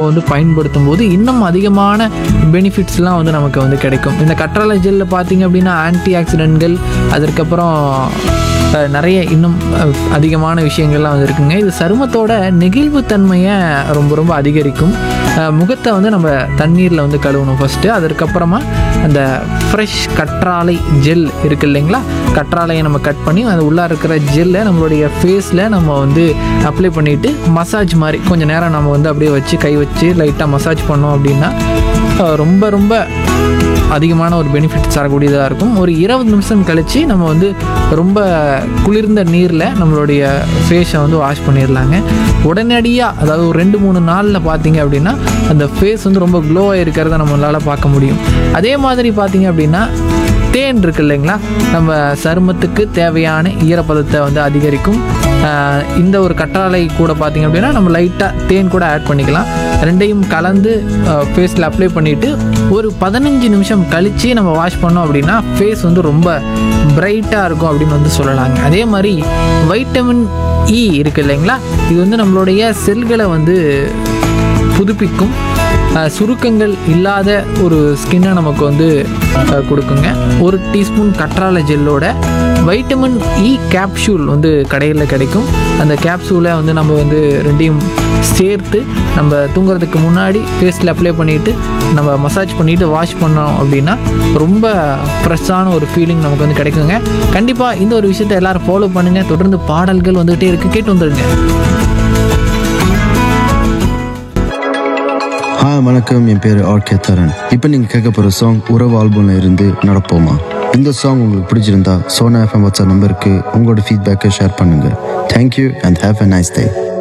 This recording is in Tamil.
வந்து பயன்படுத்தும் போது இன்னும் அதிகமான பெனிஃபிட்ஸ்லாம் வந்து நமக்கு வந்து கிடைக்கும் இந்த கற்றாழை ஜெல்லில் பார்த்தீங்க அப்படின்னா ஆன்டி ஆக்சிடென்ட்கள் அதற்கப்புறம் அஹ், நிறைய இன்னும் அஹ், அதிகமான விஷயங்கள்லாம் வந்து இருக்குங்க இது சருமத்தோட நெகிழ்வுத்தன்மையை ரொம்ப ரொம்ப அதிகரிக்கும் அஹ், முகத்தை வந்து நம்ம தண்ணீரில் வந்து கழுவணும் ஃபஸ்ட்டு அதற்கப்புறமா அந்த ஃப்ரெஷ் கற்றாழை ஜெல் இருக்கு இல்லைங்களா கற்றாழையை நம்ம கட் பண்ணி அது உள்ளே இருக்கிற ஜெல்லை நம்மளுடைய ஃபேஸில் நம்ம வந்து அப்ளை பண்ணிவிட்டு மசாஜ் மாதிரி கொஞ்சம் நேரம் நம்ம வந்து அப்படியே வச்சு கை வச்சு லைட்டாக மசாஜ் பண்ணோம் அப்படின்னா அஹ், ரொம்ப ரொம்ப அதிகமான ஒரு பெனிஃபிட்ஸ் தரக்கூடியதாக இருக்கும் ஒரு இருபது நிமிஷம் கழித்து நம்ம வந்து ரொம்ப குளிர்ந்த நீரில் நம்மளுடைய ஃபேஸை வந்து வாஷ் பண்ணிடலாங்க உடனடியாக அதாவது ஒரு ரெண்டு மூணு நாளில் பார்த்தீங்க அப்படின்னா அந்த ஃபேஸ் வந்து ரொம்ப க்ளோவாக இருக்கிறத நம்மளால் பார்க்க முடியும் அதே மாதிரி பார்த்தீங்க அப்படின்னா தேன் இருக்கு இல்லைங்களா நம்ம சருமத்துக்கு தேவையான ஈரப்பதத்தை வந்து அதிகரிக்கும் ஆஹ் இந்த ஒரு கற்றாழை கூட பார்த்தீங்க அப்படின்னா நம்ம லைட்டாக தேன் கூட ஆட் பண்ணிக்கலாம் ரெண்டையும் கலந்து ஃபேஸில் அப்ளை பண்ணிவிட்டு ஒரு பதினஞ்சு நிமிஷம் கழித்து நம்ம வாஷ் பண்ணோம் அப்படின்னா ஃபேஸ் வந்து ரொம்ப பிரைட்டாக இருக்கும் அப்படின்னு வந்து சொல்லலாங்க அதே மாதிரி வைட்டமின் இ இருக்கு இல்லைங்களா இது வந்து நம்மளுடைய செல்களை வந்து புதுப்பிக்கும் அஹ், சுருக்கங்கள் இல்லாத ஒரு ஸ்கின்னை நமக்கு வந்து அஹ், கொடுக்குங்க ஒரு டீஸ்பூன் கற்றாழை ஜெல்லோட வைட்டமின் இ கேப்சூல் வந்து கடையில் கிடைக்கும் அந்த கேப்சூலை வந்து நம்ம வந்து ரெண்டையும் சேர்த்து நம்ம தூங்குறதுக்கு முன்னாடி ஃபேஸில் அப்ளை பண்ணிவிட்டு நம்ம மசாஜ் பண்ணிவிட்டு வாஷ் பண்ணோம் அப்படின்னா ரொம்ப ஃப்ரெஷ்ஷான ஒரு ஃபீலிங் நமக்கு வந்து கிடைக்குங்க கண்டிப்பாக இந்த ஒரு விஷயத்தை எல்லாரும் ஃபாலோ பண்ணுங்கள் தொடர்ந்து பாடல்கள் வந்துகிட்டே இருக்குது கேட்டு வந்துடுங்க ஹாய் வணக்கம் என் பேர் ஆர்கே தரன் இப்போ நீங்கள் கேட்க போகிற சாங் உறவு ஆல்பம்ல இருந்து நடப்போமா இந்த சாங் உங்களுக்கு பிடிச்சிருந்தா சோனா எஃப்எம் வாட்ஸ்அப் நம்பருக்கு உங்களோட ஃபீட்பேக்கை ஷேர் பண்ணுங்கள் thank you and have a nice day